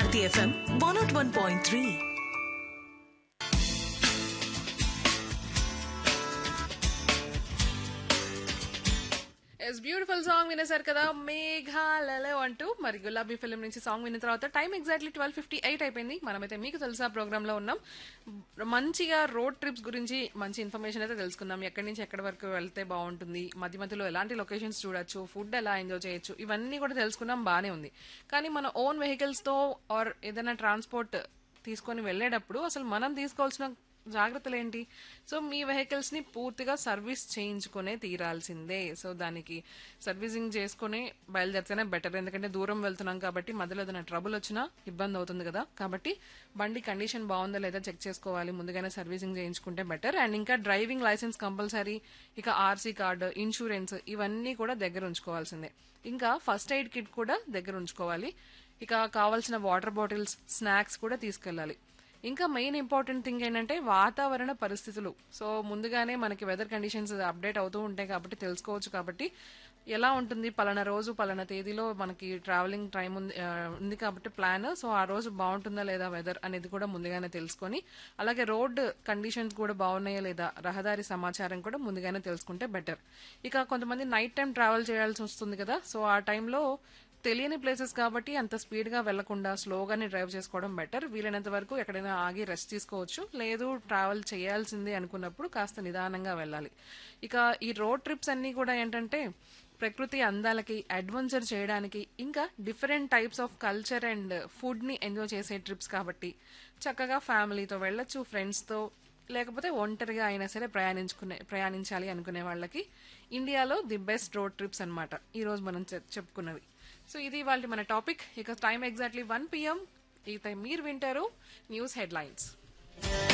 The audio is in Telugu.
Hiti FM 101.3. Yes beautiful song వినేశారు కదా మేఘాలలో అంటూ మరి గులాబీ ఫిల్మ్ నుంచి సాంగ్ విన్న తర్వాత time exactly twelve fifty eight అయిపోయింది మనమైతే మీకు తెలుసా ప్రోగ్రామ్ లో ఉన్నాం మంచిగా రోడ్ ట్రిప్స్ గురించి మంచి ఇన్ఫర్మేషన్ అయితే తెలుసుకుందాం ఎక్కడి నుంచి ఎక్కడి వరకు వెళ్తే బాగుంటుంది మధ్య మధ్యలో ఎలాంటి లొకేషన్స్ చూడొచ్చు ఫుడ్ ఎలా ఎంజాయ్ చేయొచ్చు ఇవన్నీ కూడా తెలుసుకున్నాం బానే ఉంది కానీ మన ఓన్ వెహికల్స్ తో ఆర్ ఏదైనా ట్రాన్స్పోర్ట్ తీసుకొని వెళ్ళేటప్పుడు అసలు మనం తీసుకోవాల్సిన జాగ్రత్తలు ఏంటి సో మీ వెహికల్స్ ని పూర్తిగా సర్వీస్ చేయించుకునే తీరాల్సిందే సో దానికి సర్వీసింగ్ చేసుకుని బయలుదేరితేనే బెటర్ ఎందుకంటే దూరం వెళ్తున్నాం కాబట్టి మధ్యలో ఏదైనా ట్రబుల్ వచ్చినా ఇబ్బంది అవుతుంది కదా కాబట్టి బండి కండిషన్ బాగుందా లేదా చెక్ చేసుకోవాలి ముందుగానే సర్వీసింగ్ చేయించుకుంటే బెటర్ అండ్ ఇంకా డ్రైవింగ్ లైసెన్స్ కంపల్సరీ ఇక ఆర్సీ కార్డు ఇన్సూరెన్స్ ఇవన్నీ కూడా దగ్గర ఉంచుకోవాల్సిందే ఇంకా ఫస్ట్ ఎయిడ్ కిట్ కూడా దగ్గర ఉంచుకోవాలి ఇక కావాల్సిన వాటర్ బాటిల్స్ స్నాక్స్ కూడా తీసుకెళ్ళాలి ఇంకా మెయిన్ ఇంపార్టెంట్ థింగ్ ఏంటంటే వాతావరణ పరిస్థితులు సో ముందుగానే మనకి వెదర్ కండిషన్స్ అప్డేట్ అవుతూ ఉంటాయి కాబట్టి తెలుసుకోవచ్చు కాబట్టి ఎలా ఉంటుంది పలానా రోజు పలానా తేదీలో మనకి ట్రావెలింగ్ టైం ఉంది ఆ, ఉంది కాబట్టి ప్లాన్ సో ఆ రోజు బాగుంటుందా లేదా వెదర్ అనేది కూడా ముందుగానే తెలుసుకొని అలాగే రోడ్ కండిషన్స్ కూడా బాగున్నాయా లేదా రహదారి సమాచారం కూడా ముందుగానే తెలుసుకుంటే బెటర్ ఇక కొంతమంది నైట్ టైం ట్రావెల్ చేయాల్సి వస్తుంది కదా సో ఆ టైంలో తెలియని ప్లేసెస్ కాబట్టి అంత స్పీడ్ గా వెళ్లకుండా స్లోగానే డ్రైవ్ చేసుకోవడం బెటర్ వీలైనంత వరకు ఎక్కడైనా ఆగి రెస్ట్ తీసుకోవచ్చు లేదు ట్రావెల్ చేయాల్సిందే అనుకున్నప్పుడు కాస్త నిదానంగా వెళ్ళాలి ఇక ఈ రోడ్ ట్రిప్స్ అన్ని కూడా ఏంటంటే ప్రకృతి అందాలకి అడ్వెంచర్ చేయడానికి ఇంకా different types of culture and food ని ఎంజాయ్ చేసే ట్రిప్స్ కాబట్టి చక్కగా ఫ్యామిలీతో వెళ్ళొచ్చు ఫ్రెండ్స్ తో లేకపోతే ఒంటరిగా అయినా సరే ప్రయాణించుకునే ప్రయాణించాలి అనుకునే వాళ్ళకి ఇండియాలో ది బెస్ట్ రోడ్ ట్రిప్స్ అన్నమాట ఈ రోజు మనం చె- చెప్పుకున్నవి సో ఇది వాళ్ళ మన టాపిక్ ఇక టైం ఎగ్జాక్ట్లీ వన్ పిఎం ఇక మీరు వింటారు న్యూస్ హెడ్లైన్స్